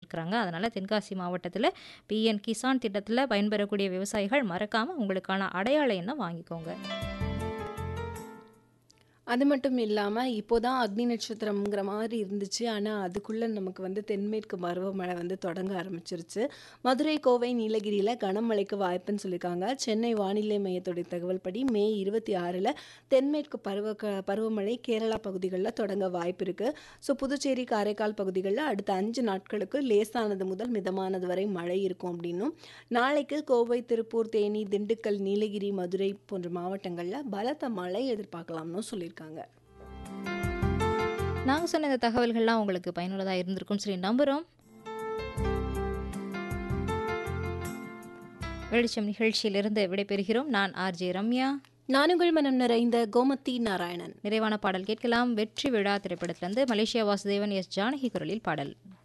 சொல்லியிருக்கிறாங்க அதனால் தென்காசி மாவட்டத்தில் பிஎன் கிசான் திட்டத்தில் பயன்பெறக்கூடிய விவசாயிகள் மறக்காமல் உங்களுக்கான அடையாள எண்ணை வாங்கிக்கோங்க அது மட்டும் இல்லாமல் இப்போ தான் அக்னி நட்சத்திரம்ங்கிற மாதிரி இருந்துச்சு ஆனால் அதுக்குள்ளே நமக்கு வந்து தென்மேற்கு பருவமழை வந்து தொடங்க ஆரம்பிச்சிருச்சு மதுரை கோவை நீலகிரியில் கனமழைக்கு வாய்ப்புன்னு சொல்லியிருக்காங்க சென்னை வானிலை மையத்துடைய தகவல் படி மே இருபத்தி ஆறில் தென்மேற்கு பருவ க பருவமழை கேரளா பகுதிகளில் தொடங்க வாய்ப்பு இருக்குது ஸோ புதுச்சேரி காரைக்கால் பகுதிகளில் அடுத்த அஞ்சு நாட்களுக்கு லேசானது முதல் மிதமானது வரை மழை இருக்கும் அப்படின்னும் நாளைக்கு கோவை திருப்பூர் தேனி திண்டுக்கல் நீலகிரி மதுரை போன்ற மாவட்டங்களில் பலத்த மழை எதிர்பார்க்கலாம்னு சொல்லியிருக்காங்க நாங்கள் சொன்ன இந்த தகவல்கள்லாம் உங்களுக்கு பயனுள்ளதாக இருந்திருக்கும்னு சொல்லி நம்புகிறோம் வெளிச்சம் நிகழ்ச்சியிலிருந்து விடைபெறுகிறோம் நான் ஆர்ஜே ரம்யா நானுங்கள் மனம் நிறைந்த கோமதி நாராயணன் நிறைவான பாடல் கேட்கலாம் வெற்றி விழா திரைப்படத்திலிருந்து மலேசியா வாசுதேவன் எஸ் ஜானகி குரலில் பாடல்